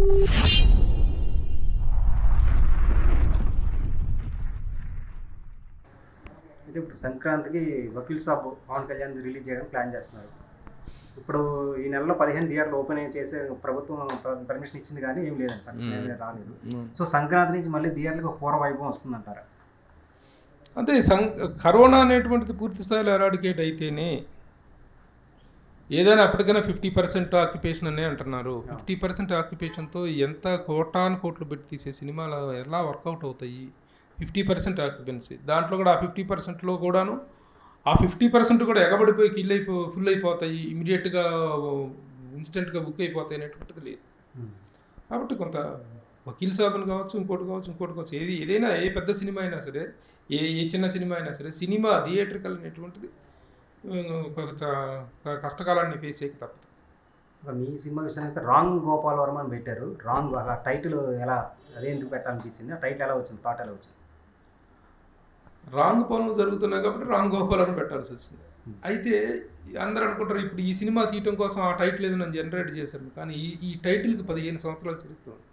అంటే ఇప్పుడు సంక్రాంతికి వకీల్ సాబ్ పవన్ కళ్యాణ్ రిలీజ్ చేయడానికి ప్లాన్ చేస్తున్నారు ఇప్పుడు ఈ నెలలో పదిహేను థియేటర్లు ఓపెన్ చేసే ప్రభుత్వం పర్మిషన్ ఇచ్చింది కానీ ఏం లేదండి సక్సెస్ ఏమీ రాలేదు సో సంక్రాంతి నుంచి మళ్ళీ థియేటర్లకు పూర్వ వైభవం వస్తుందంటారా అంటే సం కరోనా అనేటువంటిది పూర్తి స్థాయిలో ఎరాడికేట్ అయితేనే ఏదైనా అప్పటికైనా ఫిఫ్టీ పర్సెంట్ ఆక్యుపేషన్ అనే అంటున్నారు ఫిఫ్టీ పర్సెంట్ ఆక్యుపేషన్తో ఎంత కోటాను కోట్లు పెట్టి తీసే సినిమాలు ఎలా వర్కౌట్ అవుతాయి ఫిఫ్టీ పర్సెంట్ ఆక్యుపెన్సీ దాంట్లో కూడా ఆ ఫిఫ్టీ పర్సెంట్లో కూడాను ఆ ఫిఫ్టీ పర్సెంట్ కూడా ఎగబడిపోయి కిల్ అయిపో ఫుల్ అయిపోతాయి ఇమీడియట్గా ఇన్స్టెంట్గా బుక్ అయిపోతాయి అనేటువంటిది లేదు కాబట్టి కొంత వకీల్ సాబన్ కావచ్చు ఇంకోటి కావచ్చు ఇంకోటి కావచ్చు ఏది ఏదైనా ఏ పెద్ద సినిమా అయినా సరే ఏ ఏ చిన్న సినిమా అయినా సరే సినిమా థియేటర్కల్ అనేటువంటిది ఉమ్, కొంత కష్టకాలాన్ని ఫేస్ చేయక తప్పదు ఒక మీ సినిమా విషయానికి రాంగ్ గోపాల్ వర్మ అని పెట్టారు రాంగ్ అలా టైటిల్ ఎలా అదే ఎందుకు పెట్టాలనిపించింది ఆ టైటిల్ ఎలా వచ్చింది థాట్ ఎలా వచ్చింది రాంగ్ పనులు జరుగుతున్నాయి కాబట్టి రాంగ్ గోపాలను పెట్టాల్సి వచ్చింది అయితే అందరూ అనుకుంటారు ఇప్పుడు ఈ సినిమా తీయటం కోసం ఆ టైటిల్ ఏదో నన్ను జనరేట్ చేశారు కానీ ఈ ఈ టైటిల్కి పదిహేను సంవత్సరాల చరిత్ర ఉంది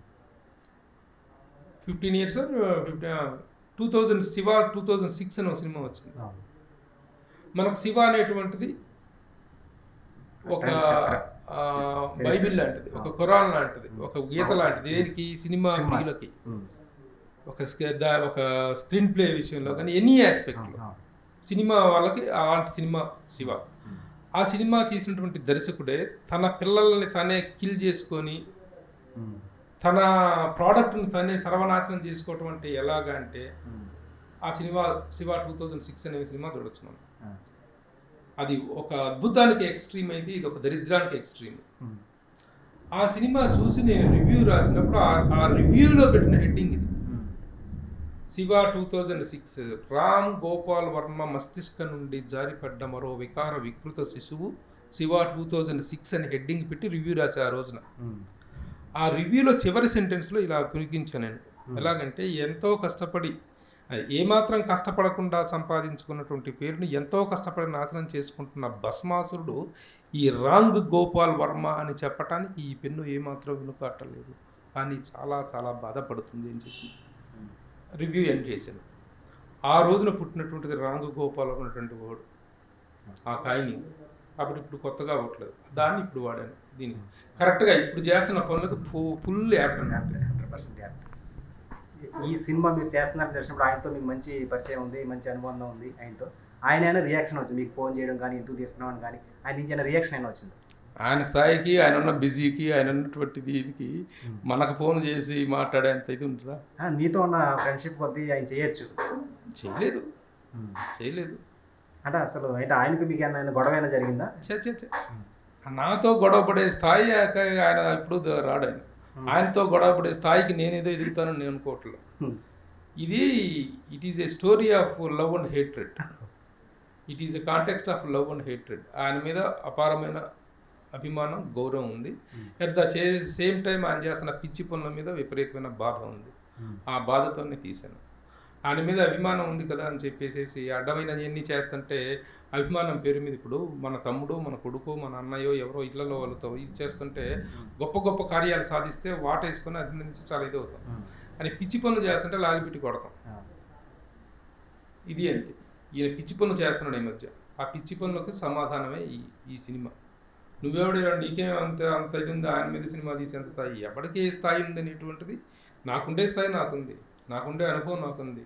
fifteen years fifty two thousand Shiva two thousand six అని ఒక సినిమా వచ్చింది అవును. మనకు శివ అనేటువంటిది ఒక చరిత్ర. ఆ, బైబిల్ లాంటిది ఒక ఖురాన్ లాంటిది ఒక గీత లాంటిది దేనికి సినిమా సినిమా. ప్రియులకి ఉమ్. ఒక స్క- దా- ఒక స్క్రీన్ ప్లే విషయంలో కానీ ఎనీ ఆస్పెక్ట్లో అవును. సినిమా వాళ్ళకి అలాంటి సినిమా శివ ఆ సినిమా తీసినటువంటి దర్శకుడే తన పిల్లల్ని తనే కిల్ చేసుకొని ఉమ్. తన ప్రోడక్ట్ని తనే సర్వనాశనం చేసుకోవటం అంటే ఎలాగా అంటే ఉమ్. ఆ cinema Shiva two thousand six అనే సినిమా చూడొచ్చు మనం ఆ. అది ఒక అద్భుతానికి ఎక్స్ట్రీమ్ అయితే ఇది ఒక దరిద్రానికి ఎక్స్ట్రీమ్ ఉమ్. ఆ సినిమా చూసి నేను రివ్యూ రాసినప్పుడు ఆ- ఆ రివ్యూలో పెట్టిన హెడ్డింగ్ ఇది ఉమ్. Shiva two thousand six Ram Gopal Varma మస్తిష్క నుండి జారిపడ్డ మరో వికార వికృత శిశువు శివ టూ థౌజండ్ సిక్స్ అని హెడ్డింగ్ పెట్టి రివ్యూ రాసే ఆ రోజున ఉమ్. ఆ రివ్యూలో చివరి సెంటెన్స్లో ఇలా పునికించాను నేను ఎలాగంటే ఎంతో కష్టపడి ఏమాత్రం కష్టపడకుండా సంపాదించుకున్నటువంటి పేరుని ఎంతో కష్టపడి నాశనం చేసుకుంటున్న భస్మాసురుడు ఈ రాంగ్ గోపాల్ వర్మ అని చెప్పటానికి ఈ పెన్ను ఏమాత్రం వెనుకాటలేదు కానీ చాలా చాలా బాధపడుతుంది అని చెప్పి రివ్యూ ఎండ్ చేశాను ఆ రోజున పుట్టినటువంటిది రాంగ్ గోపాల్ ఉన్నటువంటి వాడు ఆ కాయని అప్పుడు ఇప్పుడు కొత్తగా అవ్వట్లేదు దాన్ని ఇప్పుడు వాడాను దీన్ని కరెక్ట్గా ఇప్పుడు చేస్తున్న పనులకు ఫుల్ యాప్ హండ్రెడ్ పర్సెంట్ ఈ సినిమా మీరు చేస్తున్నారు తెలిసినప్పుడు ఆయనతో మీకు మంచి పరిచయం ఉంది మంచి అనుబంధం ఉంది ఆయనతో ఆయన అయినా రియాక్షన్ వచ్చింది మీకు ఫోన్ చేయడం కానీ ఎందుకు తీస్తున్నాం అని కానీ ఆయన నుంచి అయినా రియాక్షన్ అయినా వచ్చింది ఆయన స్థాయికి ఆయన ఉన్న బిజీకి ఆయన ఉన్నటువంటి దీనికి మనకు ఫోన్ చేసి మాట్లాడేంత ఇది ఉంటుందా ఆ, మీతో ఉన్న ఫ్రెండ్షిప్ కొద్దీ ఆయన చేయొచ్చు చేయలేదు చేయలేదు అంటే అసలు అయితే ఆయనకు మీకు ఏమైనా గొడవ అయినా జరిగిందా చే చే చే. నాతో గొడవ పడే స్థాయి ఆక- ఆయన ఇప్పుడు ద- రాడు ఆయన ఆయనతో గొడవ పడే స్థాయికి నేనేదో ఎదుగుతానని నేను అనుకోవట్లేదు Hmm. ఇది it is a story of love and hatred it is a context of love and hatred ఆయన మీద అపారమైన అభిమానం గౌరవం ఉంది అట్ ద సేమ్ టైం ఆయన చేస్తున్న పిచ్చి పనుల మీద విపరీతమైన బాధ ఉంది ఆ బాధతోనే తీశాను ఆయన మీద అభిమానం ఉంది కదా అని చెప్పేసి అడ్డమైన ఎన్ని చేస్తుంటే అభిమానం పేరు మీద ఇప్పుడు మన తమ్ముడు మన కొడుకు మన అన్నయ్యో ఎవరో ఇళ్లలో వాళ్ళతో ఇది చేస్తుంటే గొప్ప గొప్ప కార్యాలు సాధిస్తే వాటేసుకొని అభినందించి చాలా ఇది అవుతాం అని పిచ్చి పనులు చేస్తుంటే లాగిపెట్టి కొడతాం ఇది అంతే ఈయన పిచ్చి పనులు చేస్తున్నాడు ఈ మధ్య ఆ పిచ్చి పనులకు సమాధానమే ఈ ఈ సినిమా నువ్వెవడైనా నీకేం అంత అంత ఇది ఉంది ఆయన మీద సినిమా తీసేంత స్థాయి ఎవరికి ఏ స్థాయి ఉంది అనేటువంటిది నాకుండే స్థాయి నాకుంది నాకుండే అనుభవం నాకుంది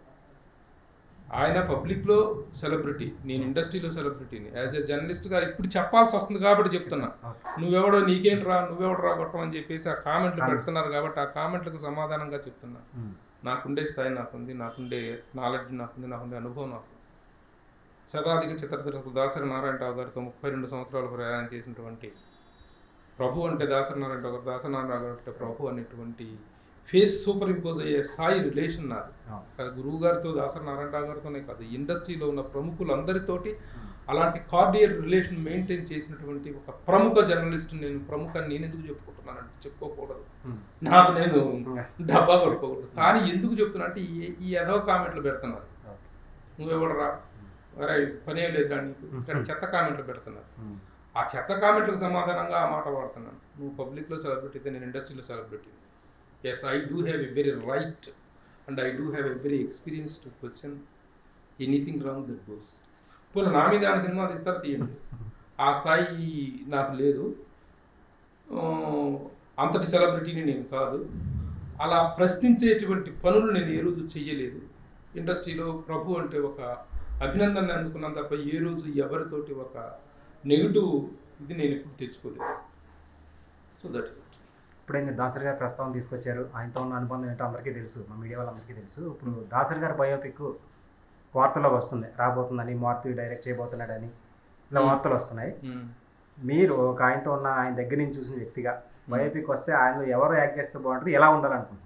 ఆయన పబ్లిక్లో సెలబ్రిటీ నేను ఇండస్ట్రీలో సెలబ్రిటీని యాజ్ ఎ జర్నలిస్ట్గా ఇప్పుడు చెప్పాల్సి వస్తుంది కాబట్టి చెప్తున్నా నువ్వెవడో నీకేంట్రా నువ్వెవడరా కొట్టమని చెప్పేసి ఆ కామెంట్లు పెడుతున్నారు కాబట్టి ఆ కామెంట్లకు సమాధానంగా చెప్తున్నా నాకుండే స్థాయి నాకుంది నాకుండే నాలెడ్జ్ నాకుంది నాకుండే అనుభవం నాకు శతాధిక చిత్రదర్శకుడు దాసరి నారాయణరావు గారితో ముప్పై రెండు సంవత్సరాలు ప్రయాణం చేసినటువంటి ప్రభు అంటే దాసరి నారాయణరావు గారు దాసరి నారాయణరావు గారు అంటే ప్రభు అనేటువంటి ఫేస్ సూపర్ ఇంపోజ్ అయ్యే స్థాయి రిలేషన్ నాది కాదు గురువు గారితో దాసరి నారాయణరావు గారితోనే కాదు ఇండస్ట్రీలో ఉన్న ప్రముఖులందరితోటి అలాంటి కార్డియర్ రిలేషన్ మెయింటైన్ చేసినటువంటి ఒక ప్రముఖ జర్నలిస్ట్ నేను ప్రముఖ నేను ఎందుకు చెప్పుకుంటున్నానంటే చెప్పుకోకూడదు నాకు నేను డబ్బా కొట్టుకోకూడదు కానీ ఎందుకు చెప్తున్నా అంటే ఈ ఈ ఏదో కామెంట్లు పెడుతున్నారు నువ్వెవడరా అరే పని ఏం లేదురా నీకు ఇక్కడ చెత్త కామెంట్లు పెడుతున్నారు ఆ చెత్త కామెంట్లకు సమాధానంగా ఆ మాట వాడుతున్నాను నువ్వు పబ్లిక్లో సెలబ్రిటీ అయితే నేను ఇండస్ట్రీలో celebrity yes I do have a very right and I do have a very experience to question anything wrong that goes ఇప్పుడు నా మీద ఆయన సినిమా తీస్తారు తీయండి ఆ స్థాయి నాకు లేదు ఆ, అంతటి సెలబ్రిటీని నేను కాదు అలా ప్రశ్నించేటువంటి పనులు నేను ఏ రోజు చెయ్యలేదు ఇండస్ట్రీలో ప్రభు అంటే ఒక అభినందన అందుకున్నాను తప్ప ఏ రోజు ఎవరితోటి ఒక నెగిటివ్ ఇది నేను ఎప్పుడు తెచ్చుకోలేదు సో దట్ ఇప్పుడే మీరు దాసరి గారు ప్రస్తావన తీసుకొచ్చారు ఆయనతో ఉన్న అనుబంధం ఏంటో అందరికీ తెలుసు మా మీడియా వాళ్ళందరికీ తెలుసు ఇప్పుడు దాసరి గారి బయోపిక్ వార్తల్లో వస్తుంది రాబోతుందని మారుతి డైరెక్ట్ చేయబోతున్నాడని ఇలా Hmm. వార్తలు వస్తున్నాయి మీరు ఒక ఆయనతో ఉన్న ఆయన దగ్గర నుంచి చూసిన వ్యక్తిగా బయోపిక్ వస్తే ఆయన ఎవరు యాక్ట్ చేస్తే బాగుంటుంది ఎలా ఉండాలనుకుంటున్నారు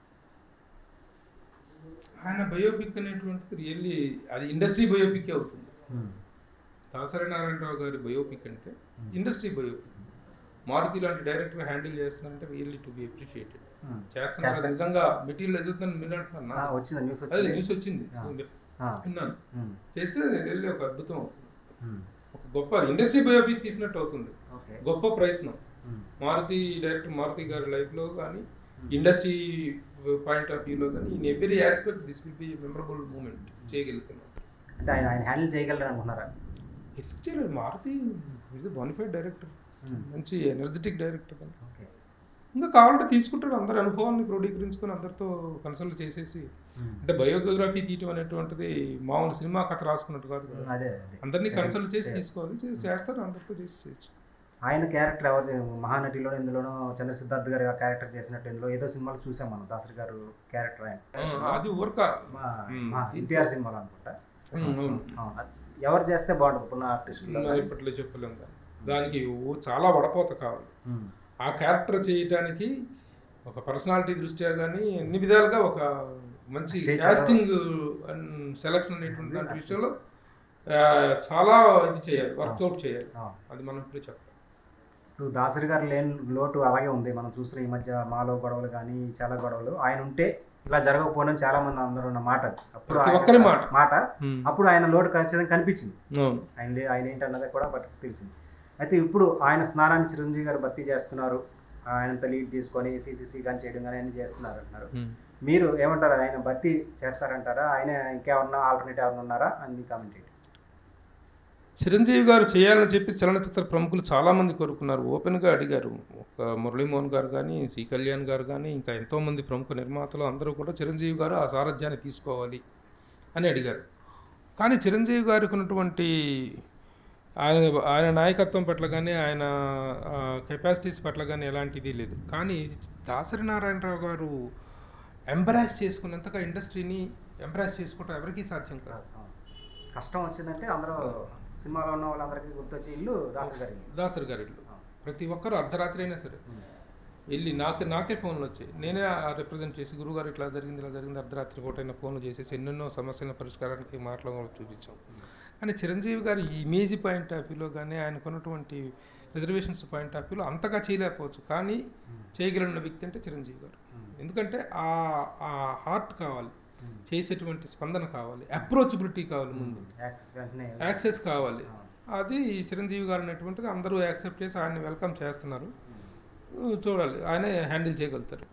ఆయన బయోపిక్ అనేటువంటిది రియల్లీ అది ఇండస్ట్రీ బయోపిక్ అవుతుంది దాసరి నారాయణరావు గారి బయోపిక్ అంటే ఇండస్ట్రీ బయోపిక్ మారుతి లాంటి డైరెక్టర్ హ్యాండిల్ చేస్తున్నారంటే రియల్లీ టు బి అప్రిషియేటెడ్ చేస్తున్నారు అది చేస్తారు. నిజంగా మెటీరియల్ ఎదుగుతాను మీరు అంటున్నా ఆ, వచ్చింది న్యూస్ అదే వచ్చింది న్యూస్ వచ్చింది ఆ. ఆ, విన్నాను ఉమ్, చేస్తే వెళ్ళి ఒక అద్భుతం అవుతుంది ఉమ్, ఒక గొప్ప ఇండస్ట్రీ బయోపిక్ తీసినట్టు అవుతుంది ఓకే గొప్ప ప్రయత్నం ఉమ్, మారుతి డైరెక్టర్ మారుతి గారి లైఫ్లో కానీ ఇండస్ట్రీ పాయింట్ ఆఫ్ వ్యూలో కానీ in every aspect this will be memorable moment చేయగలుగుతున్నాం అంటే ఆయన ఆయన హ్యాండిల్ చేయగలరు అనుకుంటున్నారా ఎందుకు చేయలేదు Maruthi is bonafide director um, మంచి ఎనర్జెటిక్ డైరెక్టర్ ఓకే ఇంకా కావాలంటే తీసుకుంటాడు అందరి అనుభవాన్ని క్రోడీకరించుకొని అందరితో కన్సల్ట్ చేసేసి ఉమ్, అంటే బయోగ్రఫీ తీయటం అనేటువంటిది మామూలు సినిమా కథ రాసుకున్నట్టు కాదు కదా అదే అదే అందరినీ కన్సల్ట్ చేసి చేయాలి. తీసుకోవాలి చేసి చేస్తారు అందరితో చేసి చేయొచ్చు ఆయన క్యారెక్టర్ ఎవరు చే- మహానటిలో ఇందులోనో చంద్ర సిద్ధార్థ్ గారి క్యారెక్టర్ చేసినట్టు ఇందులో ఏదో సినిమాలు చూసాం మనం దాసరి గారు క్యారెక్టర్ ఆయన ఆ, అది ఊరక మా ఉమ్. మా ఎన్టీఆర్ సినిమాలో అనుకుంటా ఉమ్, అవును. అవును. అది ఎవరు చేస్తే బాగుంటుంది పున్న ఆర్టిస్టులు మరి ఇప్పట్లో చెప్పలేము దాన్ని. దానికి ఓ- చాలా వడపోత కావాలి ఉమ్, ఆ క్యారెక్టర్ చేయటానికి ఒక పర్సనాలిటీ దృష్ట్యా కానీ అన్ని విధాలుగా ఒక మంచి Stage కాస్టింగ్ అండ్ సెలెక్షన్ అనేటువంటి దాని విషయంలో ఆ, చాలా ఇది చేయాలి వర్కౌట్ చేయాలి అవును. అది మనం ఇప్పుడు చెప్పాలి ఇప్పుడు దాసరి గారు లేని లోటు అలాగే ఉంది మనం చూసిన ఈ మధ్య మాలో గొడవలు కానీ చాలా గొడవలు ఆయన ఉంటే ఇలా జరగకపోవడం చాలా మంది అందరూ ఉన్న మాట అది. అప్పుడు ప్రతి ఆయన ఒక్కరి మాట. మాట అప్పుడు ఆయన లోటు ఖచ్చితంగా కనిపించింది అవును ఆయన లే- ఆయన ఏంటన్నది కూడా బట్ తెలిసింది అయితే ఇప్పుడు ఆయన స్నానాన్ని చిరంజీవి గారు భర్తీ చేస్తున్నారు ఆయనంత లీడ్ తీసుకొని సీసీసీ కానీ చేయడం కానీ అన్ని చేస్తున్నారు అంటున్నారు మీరు ఏమంటారు ఆయన భర్తీ చేస్తారంటారా ఆయన ఇంకెవరన్నా ఆల్టర్నేట్ ఎవరన్నా ఉన్నారా అని మీ కామెంట్ ఏంటి చిరంజీవి గారు చేయాలని చెప్పి చలనచిత్ర ప్రముఖులు చాలామంది కోరుకున్నారు ఓపెన్గా అడిగారు ఒక మురళీమోహన్ గారు కానీ సి కళ్యాణ్ గారు కానీ ఇంకా ఎంతోమంది ప్రముఖ నిర్మాతలు అందరూ కూడా చిరంజీవి గారు ఆ సారథ్యాన్ని తీసుకోవాలి అని అడిగారు కానీ చిరంజీవి గారికి ఉన్నటువంటి ఆయన ఆయన నాయకత్వం పట్ల కానీ ఆయన కెపాసిటీస్ పట్ల కానీ ఎలాంటిది లేదు కానీ దాసరి నారాయణరావు గారు ఎంబ్రాస్ చేసుకున్నంతగా ఇండస్ట్రీని ఎంబ్రాస్ చేసుకోవటం ఎవరికీ సాధ్యం కాదు కష్టం వచ్చిందంటే అందరూ సినిమాలో ఉన్న వాళ్ళందరికీ గుర్తొచ్చి ఇల్లు దాసరి గారి ఇల్లు. దాసరి గారి ఇల్లు ప్రతి ఒక్కరు అర్ధరాత్రి అయినా సరే వెళ్ళి నాకే నాకే ఫోన్లు వచ్చాయి నేనే రిప్రజెంట్ చేసి గురుగారు ఇట్లా జరిగింది ఇలా జరిగింది అర్ధరాత్రి పూటైనా ఫోన్లు చేసేసి ఎన్నెన్నో సమస్యల పరిష్కారానికి మాటలు చూపించాం కానీ చిరంజీవి గారి ఇమేజ్ పాయింట్ ఆఫ్ వ్యూలో కానీ ఆయనకున్నటువంటి రిజర్వేషన్స్ పాయింట్ ఆఫ్ వ్యూలో అంతగా చేయలేకపోవచ్చు కానీ చేయగలిగిన వ్యక్తి అంటే చిరంజీవి గారు ఎందుకంటే ఆ ఆ హార్ట్ కావాలి చేసేటువంటి స్పందన కావాలి అప్రోచబిలిటీ కావాలి ముందు యాక్సెస్ వెంటనే యాక్సెస్ కావాలి అది చిరంజీవి గారు అనేటువంటిది అందరూ యాక్సెప్ట్ చేసి ఆయన్ని వెల్కమ్ చేస్తున్నారు చూడాలి ఆయనే హ్యాండిల్ చేయగలుగుతారు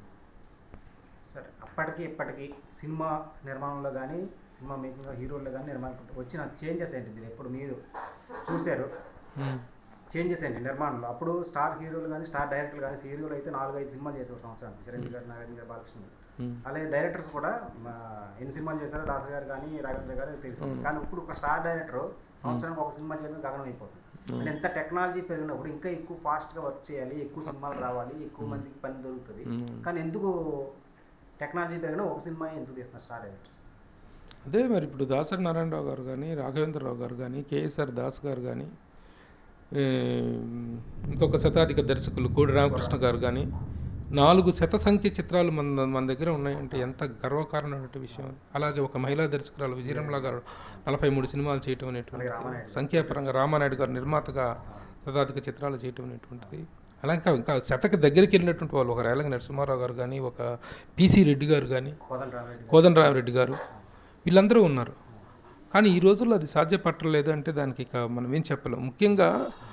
సరే అప్పటికి ఇప్పటికి సినిమా నిర్మాణంలో కానీ సినిమా మేకింగ్ హీరోల్లో కానీ నిర్మాణం వచ్చిన చేంజెస్ ఏంటి మీరు ఎప్పుడు మీరు చూశారు చేంజెస్ ఏంటి నిర్మాణంలో అప్పుడు స్టార్ హీరోలు కానీ స్టార్ డైరెక్టర్లు కానీ హీరోలు అయితే నాలుగు ఐదు సినిమాలు చేసేవారు సంవత్సరానికి చిరంజీవి గారు నారాయణ గారు బాలకృష్ణ గారు. అలాగే డైరెక్టర్స్ కూడా మా, ఎన్ని సినిమాలు చేశారో దాసరి గారు కానీ రాఘవేంద్ర గారు తెలుసు అవును. కానీ ఇప్పుడు ఒక స్టార్ డైరెక్టర్ సంవత్సరానికి ఒక సినిమా చేయడం గగనం అయిపోతుంది అంటే ఎంత టెక్నాలజీ పెరిగినప్పుడు ఇంకా ఎక్కువ ఫాస్ట్గా వర్క్ చేయాలి ఎక్కువ సినిమాలు రావాలి ఎక్కువ మందికి పని దొరుకుతుంది కానీ ఎందుకు టెక్నాలజీ పెరిగినా ఒక సినిమా ఎందుకు తీస్తున్నారు స్టార్ డైరెక్టర్స్ అదే మరి ఇప్పుడు దాసరి నారాయణరావు గారు కానీ రాఘవేంద్రరావు గారు కానీ కేఎస్ఆర్ దాస్ గారు కానీ ఏ, ఇంకొక శతాధిక దర్శకులు కోడి రామకృష్ణ గారు కానీ నాలుగు శత సంఖ్య చిత్రాలు మన మన దగ్గర ఉన్నాయంటే ఎంత గర్వకారణమైన విషయం అది. అలాగే ఒక మహిళా దర్శకురాలు విజయరమల గారు నలభై మూడు సినిమాలు చేయటం అలాగే అనేటువంటి రామానాయుడు. సంఖ్యాపరంగా రామానాయుడు గారు నిర్మాతగా శతాధిక చిత్రాలు చేయటం అనేటువంటిది అలా ఇంకా ఇంకా శతకి దగ్గరికి వెళ్ళినటువంటి వాళ్ళు ఒక రేలంగి నరసింహారావు గారు కానీ ఒక పిసి రెడ్డి గారు కానీ కోదల రామారెడ్డి కోదండరామరెడ్డి గారు వీళ్ళందరూ ఉన్నారు కానీ ఈ రోజుల్లో అది సాధ్యపట్టలేదు అంటే దానికి ఇక మనం ఏం చెప్పలేం ముఖ్యంగా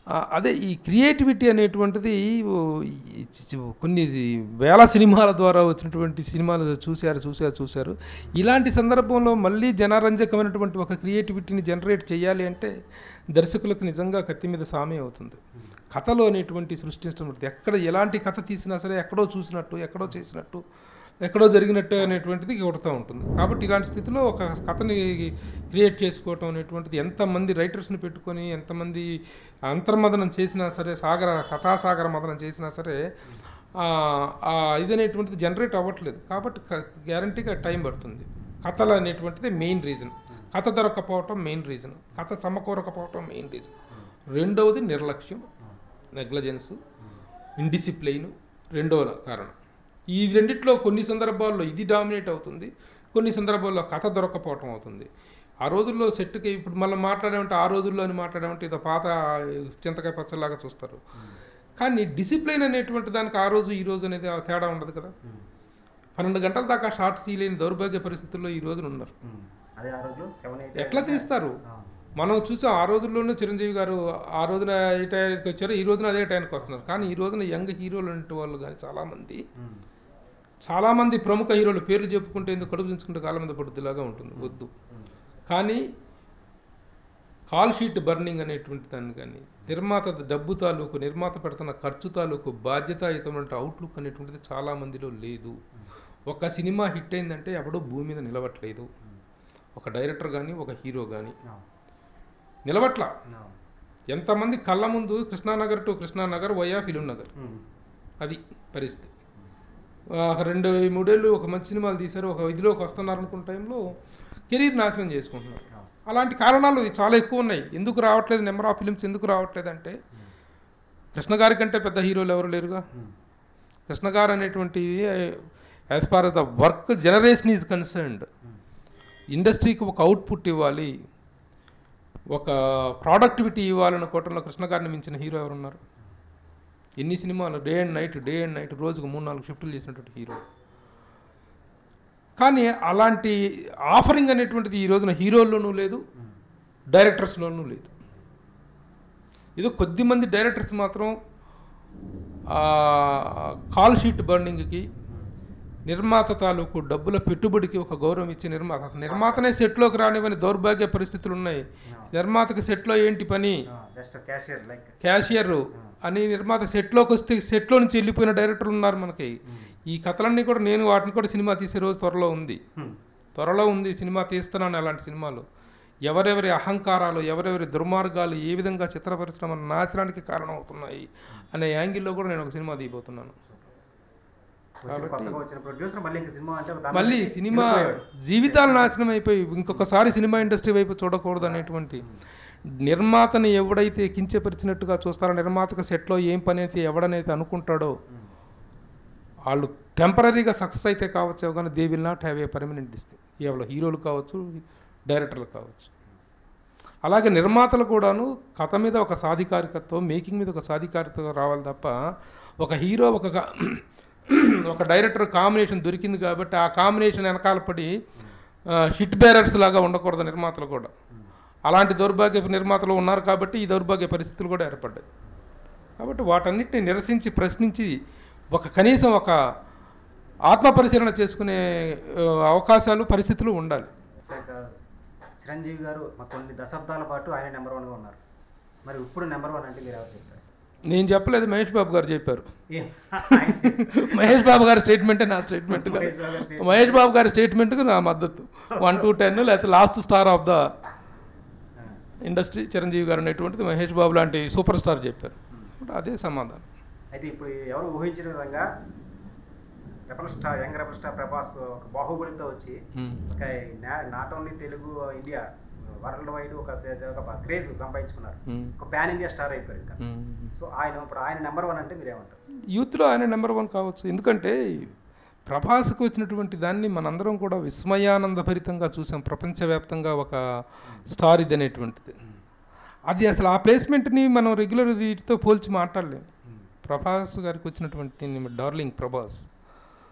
ఆ, అదే ఈ క్రియేటివిటీ అనేటువంటిది ఓ, ఈ చి- చి- కొన్ని వేల సినిమాల ద్వారా వచ్చినటువంటి సినిమాలు చూశారు చూశారు చూశారు ఇలాంటి సందర్భంలో మళ్ళీ జనరంజకమైనటువంటి ఒక క్రియేటివిటీని జనరేట్ చేయాలి అంటే దర్శకులకు నిజంగా కత్తి మీద సామే అవుతుంది కథలో అనేటువంటి సృష్టించడం ఉంటుంది. ఎక్కడ ఎలాంటి కథ తీసినా సరే ఎక్కడో చూసినట్టు ఎక్కడో చేసినట్టు ఎక్కడో జరిగినట్టు అనేటువంటిది కొడుతూ ఉంటుంది కాబట్టి ఇలాంటి స్థితిలో ఒక కథని క్రియేట్ చేసుకోవటం అనేటువంటిది ఎంతమంది రైటర్స్ని పెట్టుకొని ఎంతమంది అంతర్మదనం చేసినా సరే సాగర కథాసాగర మదనం చేసినా సరే ఆ, ఆ ఇది అనేటువంటిది జనరేట్ అవ్వట్లేదు కాబట్టి గ్యారంటీగా టైం పడుతుంది కథలు అనేటువంటిది మెయిన్ రీజన్ కథ దొరకపోవటం మెయిన్ రీజన్ కథ సమకూరకపోవటం మెయిన్ రీజన్ రెండవది నిర్లక్ష్యం నెగ్లజెన్స్ ఇండిసిప్లైన్ రెండవ కారణం ఈ రెండిట్లో కొన్ని సందర్భాల్లో ఇది డామినేట్ అవుతుంది కొన్ని సందర్భాల్లో కథ దొరకపోవటం అవుతుంది ఆ రోజుల్లో సెట్కి ఇప్పుడు మళ్ళీ మాట్లాడామంటే ఆ రోజుల్లో అని మాట్లాడామంటే ఇదో పాత చింతకాయ పచ్చలాగా చూస్తారు కానీ డిసిప్లైన్ అనేటువంటి దానికి ఆ రోజు ఈ రోజు అనేది ఆ తేడా ఉండదు కదా పన్నెండు గంటల దాకా షార్ట్స్ తీయలేని దౌర్భాగ్య పరిస్థితుల్లో ఈ రోజున ఉన్నారు అదే ఆ రోజు సెవెన్ ఎయిట్ ఎట్లా తీస్తారు మనం చూసాం ఆ రోజుల్లోనే చిరంజీవి గారు ఆ రోజున ఏ టైంకి వచ్చారో ఈ రోజున అదే టైంకి వస్తున్నారు కానీ ఈ రోజున యంగ్ హీరోలు అంటే వాళ్ళు కానీ చాలామంది చాలామంది ప్రముఖ హీరోలు పేర్లు చెప్పుకుంటే ఎందుకు కడుపు దించుకుంటే కాలం మీద పడుద్దిలాగా ఉంటుంది వద్దు కానీ కాల్ షీట్ బర్నింగ్ అనేటువంటి దాన్ని కానీ నిర్మాత డబ్బు తాలూకు నిర్మాత పెడుతున్న ఖర్చు తాలూకు బాధ్యతాయుతమైన అవుట్లుక్ అనేటువంటిది చాలా మందిలో లేదు ఒక సినిమా హిట్ అయిందంటే ఎవడో భూమి మీద నిలవట్లేదు ఒక డైరెక్టర్ కానీ ఒక హీరో కానీ నిలవట్ల ఎంతమంది కళ్ళ ముందు Krishnanagar to Krishnanagar via Film Nagar అది పరిస్థితి ఆ, ఒక రెండు మూడేళ్ళు ఒక మంచి సినిమాలు తీశారు ఒక ఇదిలోకి వస్తున్నారు అనుకున్న టైంలో కెరీర్ నాశనం చేసుకుంటున్నారు అలాంటి కారణాలు చాలా ఎక్కువ ఉన్నాయి ఎందుకు రావట్లేదు నెంబర్ ఆఫ్ ఫిలిమ్స్ ఎందుకు రావట్లేదు అంటే కృష్ణ గారి కంటే పెద్ద హీరోలు ఎవరు లేరుగా కృష్ణ గారు అనేటువంటి as far the work generation is concerned ఇండస్ట్రీకి ఒక అవుట్పుట్ ఇవ్వాలి ఒక ప్రోడక్టివిటీ ఇవ్వాలనుకోవటంలో కృష్ణ గారిని మించిన హీరో ఎవరున్నారు ఎన్ని సినిమాలు day and night day and night రోజుకు మూడు నాలుగు షిఫ్టులు చేసినటువంటి హీరో కానీ అలాంటి ఆఫరింగ్ అనేటువంటిది ఈ రోజున హీరోల్లోనూ లేదు డైరెక్టర్స్లోనూ లేదు ఏదో కొద్దిమంది డైరెక్టర్స్ మాత్రం కాల్ షీట్ బర్నింగ్కి నిర్మాత తాలూకు డబ్బుల పెట్టుబడికి ఒక గౌరవం ఇచ్చి నిర్మాత అసలు నిర్మాతనే సెట్లోకి రానివని దౌర్భాగ్య పరిస్థితులు ఉన్నాయి నిర్మాతకి సెట్లో ఏంటి పని జస్ట్ క్యాషియర్ లైక్ క్యాషియర్ అని నిర్మాత సెట్లోకి వస్తే సెట్లో నుంచి వెళ్ళిపోయిన డైరెక్టర్లు ఉన్నారు మనకి ఈ కథలన్నీ కూడా నేను వాటిని కూడా సినిమా తీసే రోజు త్వరలో ఉంది త్వరలో ఉంది సినిమా తీస్తున్నాను అలాంటి సినిమాలు ఎవరెవరి అహంకారాలు ఎవరెవరి దుర్మార్గాలు ఏ విధంగా చిత్ర పరిశ్రమ నాశనానికి కారణమవుతున్నాయి అనే యాంగిల్లో కూడా నేను ఒక సినిమా తీయబోతున్నాను కొత్తగా వచ్చిన ప్రొడ్యూసర్ మళ్ళీ ఇంకా సినిమా అంటే దాని మళ్ళీ గురించి సినిమా వెళ్ళిపోయాడు. జీవితాలు నాశనం అయిపోయి ఇంకొకసారి సినిమా ఇండస్ట్రీ వైపు చూడకూడదు అనేటువంటి నిర్మాతని ఎవడైతే కించపరిచినట్టుగా చూస్తారో నిర్మాతకు సెట్లో ఏం పని అయితే ఎవడనైతే అనుకుంటాడో వాళ్ళు టెంపరీగా సక్సెస్ అయితే కావచ్చు కానీ they will not have a permanent ఇస్తే ఎవరు హీరోలు కావచ్చు డైరెక్టర్లు కావచ్చు అలాగే నిర్మాతలు కూడాను కథ మీద ఒక సాధికారికత్వం మేకింగ్ మీద ఒక సాధికారికత రావాలి తప్ప ఒక హీరో ఒక గా- ఒక డైరెక్టర్ కాంబినేషన్ దొరికింది కాబట్టి ఆ కాంబినేషన్ వెనకాల పడి షిట్ బేరర్స్ లాగా ఉండకూడదు నిర్మాతలు కూడా అలాంటి దౌర్భాగ్య నిర్మాతలు ఉన్నారు కాబట్టి ఈ దౌర్భాగ్య పరిస్థితులు కూడా ఏర్పడ్డాయి కాబట్టి వాటన్నిటిని నిరసించి ప్రశ్నించి ఒక కనీసం ఒక ఆత్మ పరిశీలన చేసుకునే ఆ, అవకాశాలు పరిస్థితులు ఉండాలి లైక్ చిరంజీవి గారు మా కొన్ని దశాబ్దాల పాటు ఆయన నెంబర్ వన్గా ఉన్నారు మరి ఇప్పుడు నెంబర్ వన్ అంటే మీరు ఎవరు చెప్తారు నేను చెప్పలేదు మహేష్ బాబు గారు చెప్పారు ఏ- ఆయన- మహేష్ బాబు గారి స్టేట్మెంటే నా స్టేట్మెంట్ మహేష్ బాబు గారి statement. మహేష్ బాబు గారి స్టేట్మెంట్కు నా మద్దతు వన్ టు టెన్ లేకపోతే లాస్ట్ స్టార్ ఆఫ్ ద ఆ, ఇండస్ట్రీ చిరంజీవి గారు అనేటువంటిది మహేష్ బాబు లాంటి సూపర్ స్టార్ చెప్పారు అదే సమాధానం అయితే ఇప్పుడు ఎవరు ఊహించిన విధంగా rebel star young rebel star Prabhas ఒక బాహుబలితో వచ్చి Hmm. ఒక not only Telugu India world wide ఒక ఒక క్రేజ్ సంపాదించుకున్నారు Hmm. ఒక ప్యాన్ ఇండియా స్టార్ అయిపోయారు ఇంకా Hmm. సో ఆయన ఇప్పుడు ఆయన నెంబర్ వన్ అంటే మీరు ఏమంటారు యూత్లో ఆయన నెంబర్ వన్ కావచ్చు ఎందుకంటే ప్రభాస్కు వచ్చినటువంటి దాన్ని మనందరం కూడా విస్మయానందభరితంగా చూసాం ప్రపంచవ్యాప్తంగా ఒక స్టార్ ఇది అనేటువంటిది అది అసలు ఆ ప్లేస్మెంట్ని మనం రెగ్యులర్ వీటితో పోల్చి మాట్లాడలేం ప్రభాస్ గారికి వచ్చినటువంటి డార్లింగ్ ప్రభాస్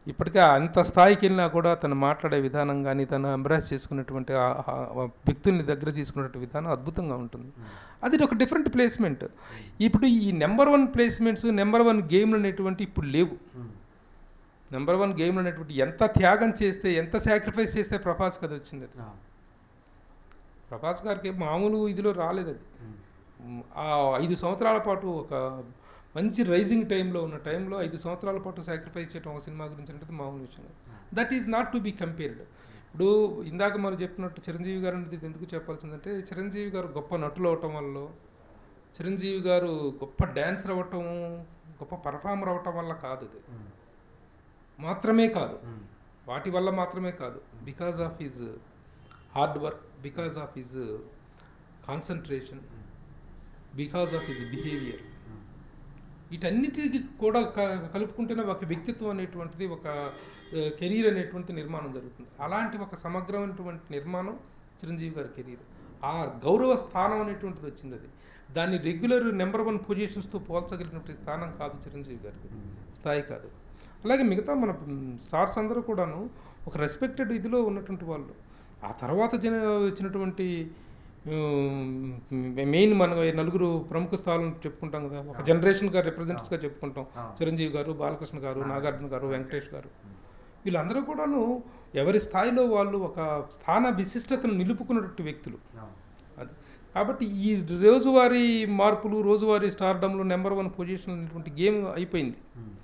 ఇప్పటికే అంత స్థాయికి వెళ్ళినా కూడా తను మాట్లాడే విధానం కానీ తను ఎంబ్రాస్ చేసుకున్నటువంటి ఆ- ఆ- ఆ వ్యక్తుల్ని దగ్గర తీసుకున్నటువంటి విధానం అద్భుతంగా ఉంటుంది అది ఒక డిఫరెంట్ ప్లేస్మెంట్ ఇప్పుడు ఈ number one placements number one గేమ్లు అనేటువంటి ఇప్పుడు లేవు నెంబర్ వన్ గేమ్లు అనేటువంటి ఎంత త్యాగం చేస్తే ఎంత సాక్రిఫైస్ చేస్తే ప్రభాస్ కథ వచ్చింది అది ప్రభాస్ గారికి మామూలు ఇదిలో రాలేదు అది మ్, ఆ ఐదు సంవత్సరాల పాటు ఒక మంచి రైజింగ్ టైంలో ఉన్న టైంలో ఐదు సంవత్సరాల పాటు సాక్రిఫైస్ చేయడం ఒక సినిమా గురించి అంటే మామూలు విషయం that is not to be compared ఇప్పుడు ఇందాక మనం చెప్పినట్టు చిరంజీవి గారు అనేది ఎందుకు చెప్పాల్సిందంటే చిరంజీవి గారు గొప్ప నటులు అవటం వల్ల చిరంజీవి గారు గొప్ప డ్యాన్సర్ అవ్వటం గొప్ప పర్ఫార్మర్ అవ్వటం వల్ల కాదు ఇది మాత్రమే కాదు వాటి వల్ల మాత్రమే కాదు because of his hard work because of his concentration because of his behaviour వీటన్నిటికి కూడా క- కలుపుకుంటేనే ఒక వ్యక్తిత్వం అనేటువంటిది ఒక కెరీర్ అనేటువంటి నిర్మాణం జరుగుతుంది అలాంటి ఒక సమగ్రమైనటువంటి నిర్మాణం చిరంజీవి గారి కెరీర్ ఆ గౌరవ స్థానం అనేటువంటిది వచ్చింది అది దాన్ని రెగ్యులర్ నెంబర్ వన్ పొజిషన్స్తో పోల్చగలిగినటువంటి స్థానం కాదు చిరంజీవి గారిది స్థాయి కాదు అలాగే మిగతా మన స్టార్స్ అందరూ కూడాను ఒక రెస్పెక్టెడ్ ఇదిలో ఉన్నటువంటి వాళ్ళు ఆ తర్వాత జన వచ్చినటువంటి మెయిన్ మన నలుగురు ప్రముఖ స్థానం చెప్పుకుంటాం కదా ఒక జనరేషన్గా రిప్రజెంట్స్గా చెప్పుకుంటాం చిరంజీవి గారు బాలకృష్ణ గారు నాగార్జున గారు వెంకటేష్ గారు వీళ్ళందరూ కూడాను ఎవరి స్థాయిలో వాళ్ళు ఒక స్థాన విశిష్టతను నిలుపుకున్నటువంటి వ్యక్తులు అది కాబట్టి ఈ రోజువారీ మార్పులు రోజువారీ స్టార్డమ్లు నెంబర్ వన్ పొజిషన్ అనేటువంటి గేమ్ అయిపోయింది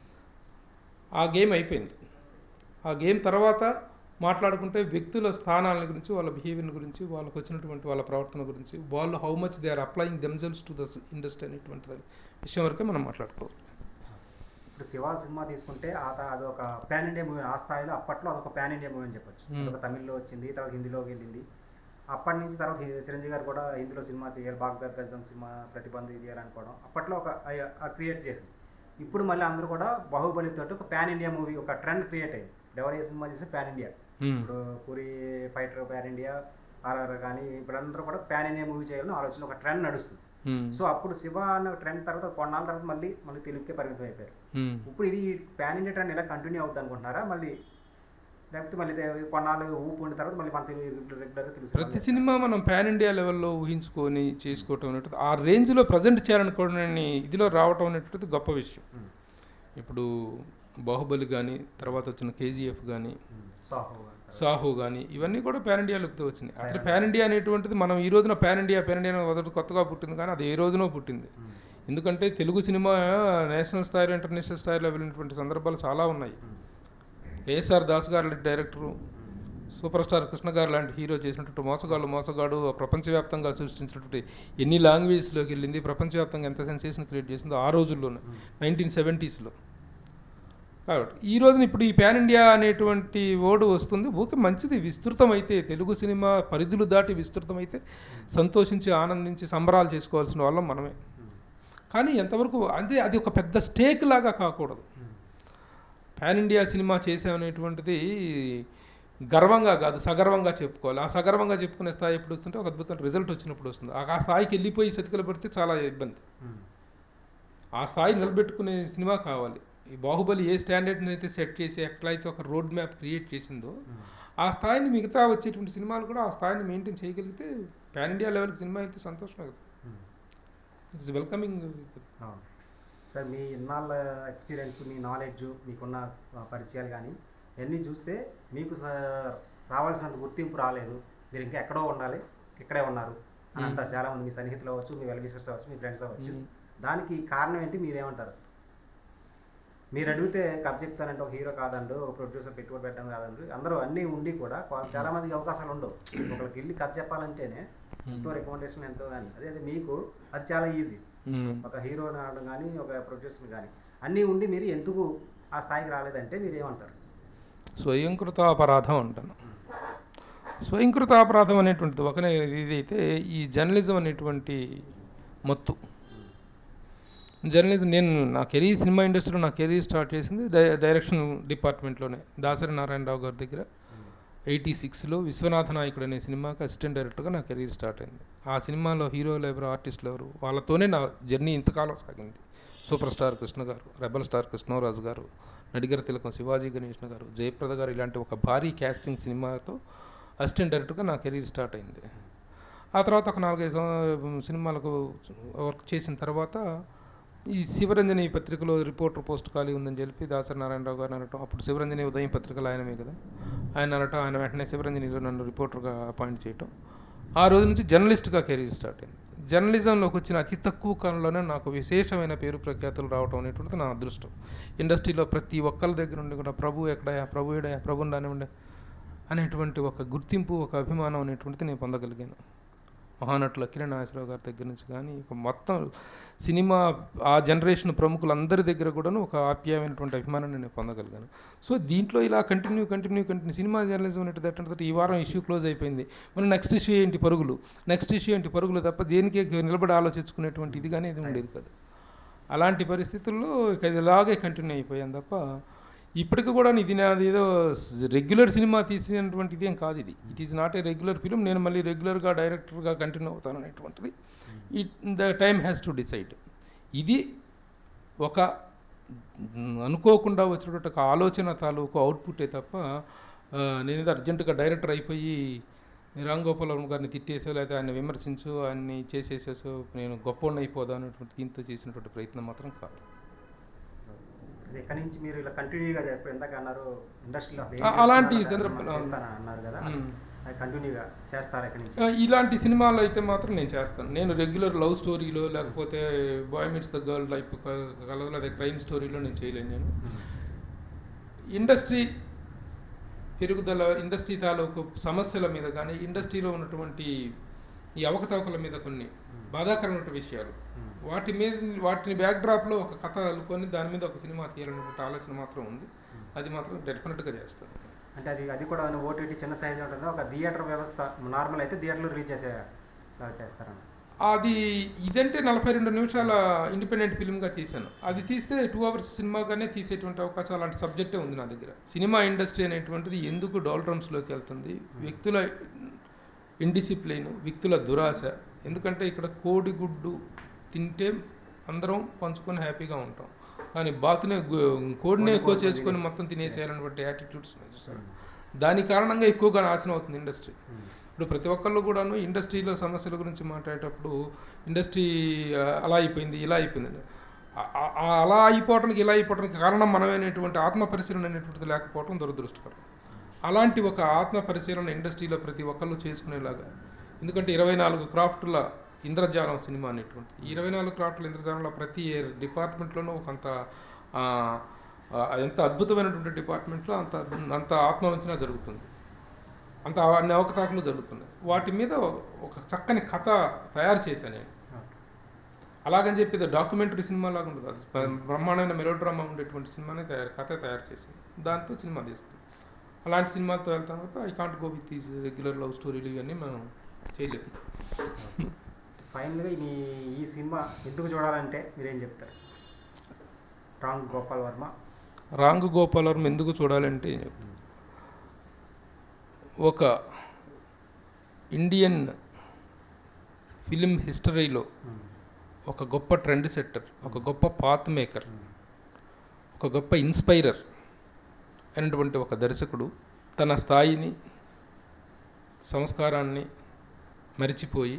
ఆ గేమ్ అయిపోయింది ఆ గేమ్ తర్వాత మాట్లాడుకుంటే వ్యక్తుల స్థానాల గురించి వాళ్ళ బిహేవియర్ గురించి వాళ్ళకు వచ్చినటువంటి వాళ్ళ ప్రవర్తన గురించి వాళ్ళు how much they are applying themselves to the industry అనేటువంటి దాని విషయం వరకే మనం మాట్లాడుకోవాలి ఇప్పుడు శివ సినిమా తీసుకుంటే ఆ త- అది ఒక పాన్ ఇండియా మూవీ ఆ స్థాయిలో అప్పట్లో అదొక పాన్ ఇండియా మూవీ అని చెప్పొచ్చు Hmm. ఒక తమిళ్లో వచ్చింది తర్వాత హిందీలోకి వెళ్ళింది అప్పటి నుంచి తర్వాత హి- చిరంజీవి గారు కూడా హిందీలో సినిమా తీయాలి బాగ్దాద్ గజం సినిమా ప్రతిబంధ తీయాలనుకోవడం అప్పట్లో ఒక క్రియేట్ చేసింది ఇప్పుడు మళ్ళీ అందరూ కూడా బాహుబలి తోటి ఒక పాన్ ఇండియా మూవీ ఒక ట్రెండ్ క్రియేట్ అయ్యింది ఎవరు ఏ సినిమా చేస్తే పాన్ ఇండియా Hmm. ఇప్పుడు Puri fighter pan India RR కానీ ఇప్పుడు అందరూ కూడా పాన్ ఇండియా మూవీ చేయాలని ఆలోచన ఒక ట్రెండ్ నడుస్తుంది Hmm. సో అప్పుడు శివ అన్న ట్రెండ్ తర్వాత కొన్నాళ్ళ తర్వాత మళ్ళీ మళ్ళీ తెలుగుకే పరిమితం అయిపోయారు Hmm. ఇప్పుడు ఇది పాన్ ఇండియా ట్రెండ్ ఇలా కంటిన్యూ అవుతుంది అనుకుంటున్నారా మళ్ళీ లేకపోతే మళ్ళీ ఇదే కొన్నాళ్ళు ఊపు ఉండిన తర్వాత మళ్ళీ మన తెలుగు రెగ్యులర్గా తెలుసు ప్రతి సినిమా మనం పాన్ ఇండియా లెవెల్లో ఊహించుకొని చేసుకోవటం అనేటువంటిది ఆ రేంజ్లో ప్రజెంట్ చేయాలనుకోవడం ఇదిలో రావటం అనేటువంటిది గొప్ప విషయం Hmm. ఇప్పుడు బాహుబలి కానీ తర్వాత వచ్చిన కేజీఎఫ్ కానీ సాహో సాహో కానీ ఇవన్నీ కూడా పాన్ ఇండియా లుక్తో వచ్చినాయి అసలు పాన్ ఇండియా అనేటువంటిది మనం ఈ రోజున పాన్ ఇండియా పాన్ ఇండియా అని మొదటి కొత్తగా పుట్టింది కానీ అది ఏ రోజునో పుట్టింది ఎందుకంటే తెలుగు సినిమా నేషనల్ స్థాయిలో ఇంటర్నేషనల్ స్థాయిలో వెళ్ళినటువంటి సందర్భాలు చాలా ఉన్నాయి ఏఎస్ఆర్ దాస్ గారు లాంటి డైరెక్టరు సూపర్ స్టార్ కృష్ణ గారు లాంటి హీరో చేసినటువంటి మోసగాళ్ళు మోసగాడు ప్రపంచవ్యాప్తంగా సృష్టించినటువంటి ఎన్ని లాంగ్వేజ్లోకి వెళ్ళింది ప్రపంచవ్యాప్తంగా ఎంత సెన్సేషన్ క్రియేట్ చేసిందో ఆ రోజుల్లోనే నైన్టీన్ సెవెంటీస్లో కాబట్టి ఈ రోజున ఇప్పుడు ఈ పాన్ ఇండియా అనేటువంటి వర్డ్ వస్తుంది ఓకే మంచిది విస్తృతమైతే తెలుగు సినిమా పరిధులు దాటి విస్తృతమైతే సంతోషించి ఆనందించి సంబరాలు చేసుకోవాల్సిన వాళ్ళం మనమే కానీ ఎంతవరకు అంటే అది ఒక పెద్ద స్టేక్ లాగా కాకూడదు పాన్ ఇండియా సినిమా చేసామనేటువంటిది గర్వంగా కాదు సగర్వంగా చెప్పుకోవాలి ఆ సగర్వంగా చెప్పుకునే స్థాయి ఎప్పుడు వస్తుంటే ఒక అద్భుతమైన రిజల్ట్ వచ్చినప్పుడు వస్తుంది ఆ స్థాయికి వెళ్ళిపోయి సతికలు పడితే చాలా ఇబ్బంది ఆ స్థాయి నిలబెట్టుకునే సినిమా కావాలి ఈ బాహుబలి ఏ స్టాండర్డ్ని అయితే సెట్ చేసి ఎట్లయితే ఒక రోడ్ మ్యాప్ క్రియేట్ చేసిందో ఆ స్థాయిని మిగతా వచ్చేటువంటి సినిమాలు కూడా ఆ స్థాయిని మెయింటైన్ చేయగలిగితే పాన్ ఇండియా లెవెల్కి సినిమా అయితే సంతోషమే కదా ఇట్స్ వెల్కమింగ్ అవును సార్ మీ ఇన్నాళ్ళ ఎక్స్పీరియన్స్ మీ నాలెడ్జ్ మీకున్న ఆ, పరిచయాలు కానీ ఇవన్నీ చూస్తే మీకు స- రావాల్సినంత గుర్తింపు రాలేదు మీరు ఇంకా ఎక్కడో ఉండాలి ఇక్కడే ఉన్నారు అని అంటారు చాలా మంది మీ సన్నిహితులు అవ్వచ్చు మీ వెల్విషర్స్ అవ్వచ్చు మీ ఫ్రెండ్స్ అవ్వచ్చు దానికి కారణం ఏంటి మీరేమంటారు మీరు అడిగితే కథ చెప్తానంటే ఒక హీరో కాదండు ఒక ప్రొడ్యూసర్ పెట్టుబడి పెట్టడం కాదండు అందరూ అన్నీ ఉండి కూడా కొ- చాలా మందికి అవకాశాలు ఉండవు ఒకరికి వెళ్ళి కథ చెప్పాలంటేనే ఎంతో రికమెండేషన్ ఎంతో కానీ అదే అదే మీకు అది చాలా ఈజీ ఒక హీరోని ఆడడం కానీ ఒక ప్రొడ్యూసర్ కానీ అన్నీ ఉండి మీరు ఎందుకు ఆ స్థాయికి రాలేదంటే మీరు ఏమంటారు స్వయంకృత అపరాధం అంటాను స్వయంకృత అపరాధం అనేటువంటిది ఒక ఇదైతే ఈ జర్నలిజం అనేటువంటి మత్తు జర్నలిజం నేను నా కెరీర్ సినిమా ఇండస్ట్రీలో నా కెరీర్ స్టార్ట్ చేసింది డై- డైరెక్షన్ డిపార్ట్మెంట్లోనే దాసరి నారాయణరావు గారి దగ్గర ఎయిటీ సిక్స్లో విశ్వనాథ నాయకుడు అనే సినిమాకి అసిస్టెంట్ డైరెక్టర్గా నా కెరీర్ స్టార్ట్ అయింది ఆ సినిమాలో హీరోలు ఎవరు ఆర్టిస్టులు ఎవరు వాళ్ళతోనే నా జర్నీ ఇంతకాలం సాగింది సూపర్ స్టార్ కృష్ణ గారు రెబల్ స్టార్ కృష్ణరాజు గారు నడిగర తిలకం శివాజీ గణేష్ణ గారు జయప్రద గారు ఇలాంటి ఒక భారీ క్యాస్టింగ్ సినిమాతో అసిస్టెంట్ డైరెక్టర్గా నా కెరీర్ స్టార్ట్ అయింది ఆ తర్వాత ఒక నాలుగైదు సం- సినిమాలకు వర్క్ చేసిన తర్వాత ఈ శివరంజని పత్రికలో రిపోర్టర్ పోస్ట్ ఖాళీ ఉందని చెప్పి దాసరి నారాయణరావు గారు అనటం అప్పుడు శివరంజని ఉదయం పత్రికలు ఆయనమే కదా ఆయన అనటం ఆయన వెంటనే శివరంజనిలో నన్ను రిపోర్టర్గా అపాయింట్ చేయటం ఆ రోజు నుంచి జర్నలిస్ట్గా కెరీర్ స్టార్ట్ అయింది జర్నలిజంలోకి వచ్చిన అతి తక్కువ కాలంలోనే నాకు విశేషమైన పేరు ప్రఖ్యాతులు రావడం అనేటువంటిది నా అదృష్టం ఇండస్ట్రీలో ప్రతి ఒక్కరి దగ్గర నుండి కూడా ప్రభు ఎక్కడయా ప్రభు ఎడయా ప్రభు రానివ్వండి అనేటువంటి ఒక గుర్తింపు ఒక అభిమానం అనేటువంటిది నేను పొందగలిగాను మహానటుల కిరణ్ నాగేశ్వరరావు గారి దగ్గర నుంచి కానీ ఇక మొత్తం సినిమా ఆ జనరేషన్ ప్రముఖులందరి దగ్గర కూడాను ఒక ఆప్యాయమైనటువంటి అభిమానాన్ని నేను పొందగలిగాను సో దీంట్లో ఇలా continue continue continue cinema journalism అనేటిది ఎట్టంటే ఈ వారం ఇష్యూ క్లోజ్ అయిపోయింది మన నెక్స్ట్ ఇష్యూ ఏంటి పరుగులు నెక్స్ట్ ఇష్యూ ఏంటి పరుగులు తప్ప దేనికి నిలబడి ఆలోచించుకునేటువంటి ఇది కానీ ఇది ఉండేది కాదు అలాంటి పరిస్థితుల్లో ఇక ఇది ఇలాగే కంటిన్యూ అయిపోయాను తప్ప ఇప్పటికి కూడా ఇది నాది ఏదో రెగ్యులర్ సినిమా తీసినటువంటి ఇదేం కాదు ఇది it is not a regular film నేను మళ్ళీ రెగ్యులర్గా డైరెక్టర్గా కంటిన్యూ అవుతాను అనేటువంటిది it the time has to decide ఇది ఒక మ్, అనుకోకుండా వచ్చినటువంటి ఒక ఆలోచన తాలూకు అవుట్పుట్టే తప్ప ఆ, నేను ఏదో అర్జెంటుగా డైరెక్టర్ అయిపోయి రామ్ గోపాల్ వర్మ గారిని తిట్టేసో లేకపోతే ఆయన విమర్శించు ఆయన్ని చేసేసేసో నేను గొప్ప అయిపోదా అనేటువంటి దీంతో చేసినటువంటి ప్రయత్నం మాత్రం కాదు అది ఎక్కడి నుంచి మీరు ఇలా కంటిన్యూగా చెప్పి ఎందాక అన్నారు ఇండస్ట్రీలో అసలు ఏం ఆ- అలాంటి చేస్తున్నారు కదా, సందర్భాలు- చేస్తానా అన్నారు కదా మ్మ్. అది కంటిన్యూగా చేస్తారు ఎక్కడి నుంచి ఆ, ఇలాంటి సినిమాలు అయితే మాత్రం నేను చేస్తాను నేను రెగ్యులర్ లవ్ స్టోరీలో లేకపోతే boy meets the girl life కలవ లేదా క్రైమ్ స్టోరీలో నేను చేయలేను నేను ఇండస్ట్రీ పెరుగుదల ఇండస్ట్రీ తాలూకు సమస్యల మీద కానీ ఇండస్ట్రీలో ఉన్నటువంటి ఈ అవకతవకల మీద కొన్ని బాధాకరమైన విషయాలు వాటి మీద వాటిని బ్యాక్డ్రాప్లో ఒక కథ అల్లుకొని దాని మీద ఒక సినిమా తీయాలనేటువంటి ఆలోచన మాత్రం ఉంది అది మాత్రం డెఫినెట్గా చేస్తాను అంటే అది అది కూడా ఓటీటీ చిన్న సైజ్ ఉంటుంది ఒక థియేటర్ వ్యవస్థ నార్మల్ అయితే థియేటర్లో రిలీజ్ చేసే లాగా చేస్తారన్న అది ఇదంటే నలభై రెండు నిమిషాల ఇండిపెండెంట్ ఫిల్మ్గా తీశాను అది తీస్తే టూ అవర్స్ సినిమాగానే తీసేటువంటి అవకాశం అలాంటి సబ్జెక్టే ఉంది నా దగ్గర సినిమా ఇండస్ట్రీ అనేటువంటిది ఎందుకు డోల్డ్రమ్స్లోకి వెళ్తుంది వ్యక్తుల ఇండిసిప్లైన్ వ్యక్తుల దురాశ ఎందుకంటే ఇక్కడ కోడిగుడ్డు తింటే అందరం పంచుకొని హ్యాపీగా ఉంటాం కానీ బాతునే గు- కోడినే ఎక్కువ చేసుకొని మొత్తం తినేసేయాలన్నటువంటి యాటిట్యూడ్స్ చూస్తారు దాని కారణంగా ఎక్కువగా నాశనం అవుతుంది ఇండస్ట్రీ ఇప్పుడు ప్రతి ఒక్కళ్ళు కూడాను ఇండస్ట్రీలో సమస్యల గురించి మాట్లాడేటప్పుడు ఇండస్ట్రీ ఆ, అలా అయిపోయింది ఇలా అయిపోయింది అని. ఆ- ఆ- ఆ అలా అయిపోవడానికి ఇలా అయిపోవడానికి కారణం మనమైనటువంటి ఆత్మ పరిశీలన అనేటువంటిది లేకపోవడం దురదృష్టకరం అలాంటి ఒక ఆత్మ పరిశీలన ఇండస్ట్రీలో ప్రతి ఒక్కళ్ళు చేసుకునేలాగా ఎందుకంటే ఇరవై నాలుగు క్రాఫ్టుల ఇంద్రజాలం సినిమా అనేటువంటి ఈ ఇరవై నాలుగు క్రాఫ్టుల ఇంద్రజాలంలో ప్రతి డిపార్ట్మెంట్లోనూ ఒకంత ఆ, ఆ, ఎంత అద్భుతమైనటువంటి డిపార్ట్మెంట్లో అంత అంత ఆత్మవంచన జరుగుతుంది అంత అన్ని అవకతవకలు జరుగుతున్నాయి వాటి మీద ఒక చక్కని కథ తయారు చేశాను నేను అలాగని చెప్పి ఇది డాక్యుమెంటరీ సినిమా లాగా ఉండదు అది బ్ర- బ్రహ్మాండమైన మెలో డ్రామా ఉండేటువంటి సినిమానే తయారు కథ తయారు చేసింది దాంతో సినిమా తీస్తాం అలాంటి సినిమాలతో వెళ్తాం తప్ప I can't go with these regular love స్టోరీలు ఇవన్నీ మనం చేయలేము ఫైనల్గా ఈ ఈ సినిమా ఎందుకు చూడాలంటే మీరేం చెప్తారు రామ్ గోపాల్ వర్మ రాంగ్ గోపాలవరం ఎందుకు చూడాలంటే ఒక ఇండియన్ ఫిలిం హిస్టరీలో ఒక గొప్ప ట్రెండ్ సెట్టర్ ఒక గొప్ప పాత్ మేకర్ ఒక గొప్ప ఇన్స్పైరర్ అయినటువంటి ఒక దర్శకుడు తన స్థాయిని సంస్కారాన్ని మరిచిపోయి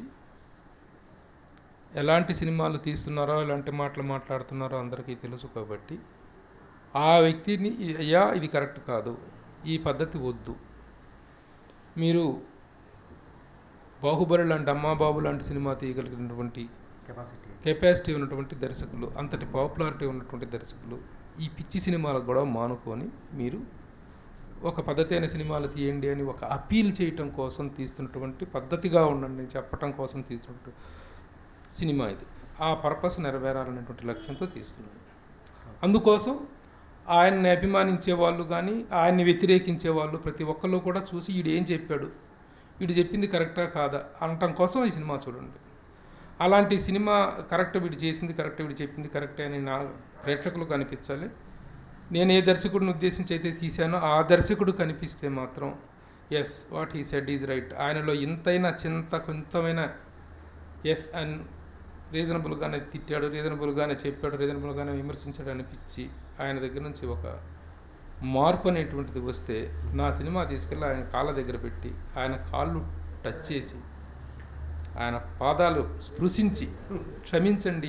ఎలాంటి సినిమాలు తీస్తున్నారో ఎలాంటి మాటలు మాట్లాడుతున్నారో అందరికీ తెలుసు కాబట్టి ఆ వ్యక్తిని అయ్యా ఇది కరెక్ట్ కాదు ఈ పద్ధతి వద్దు మీరు బాహుబలి లాంటి అమ్మాబాబు లాంటి సినిమా తీయగలిగినటువంటి కెపాసిటీ కెపాసిటీ ఉన్నటువంటి దర్శకులు అంతటి పాపులారిటీ ఉన్నటువంటి దర్శకులు ఈ పిచ్చి సినిమాలకు కూడా మానుకొని మీరు ఒక పద్ధతి అయిన సినిమాలు తీయండి అని ఒక అపీల్ చేయటం కోసం తీస్తున్నటువంటి పద్ధతిగా ఉండండి చెప్పటం కోసం తీస్తున్నటువంటి సినిమా ఇది ఆ పర్పస్ నెరవేరాలనేటువంటి లక్ష్యంతో తీస్తున్నాను అందుకోసం ఆయన్ని అభిమానించే వాళ్ళు కానీ ఆయన్ని వ్యతిరేకించే వాళ్ళు ప్రతి ఒక్కళ్ళు కూడా చూసి వీడు ఏం చెప్పాడు వీడు చెప్పింది కరెక్టా కాదా అనటం కోసం ఈ సినిమా చూడండి అలాంటి సినిమా కరెక్ట్ వీడు చేసింది కరెక్ట్ వీడు చెప్పింది కరెక్టే అని నా ప్రేక్షకులకు అనిపించాలి నేను ఏ దర్శకుడిని ఉద్దేశించి అయితే తీశానో ఆ దర్శకుడు కనిపిస్తే మాత్రం yes what he said is right ఆయనలో ఇంతైనా చింత కొంతమైన ఎస్ అండ్ రీజనబుల్గానే తిట్టాడు రీజనబుల్గానే చెప్పాడు రీజనబుల్గానే విమర్శించాడు అనిపించి ఆయన దగ్గర నుంచి ఒక మార్పు అనేటువంటిది వస్తే నా సినిమా తీసుకెళ్ళి ఆయన కాళ్ళ దగ్గర పెట్టి ఆయన కాళ్ళు టచ్ చేసి ఆయన పాదాలు స్పృశించి క్షమించండి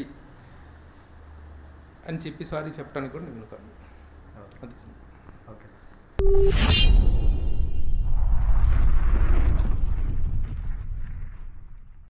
అని చెప్పి సారీ చెప్పడానికి కూడా నేను కాదు అది ఓకే సార్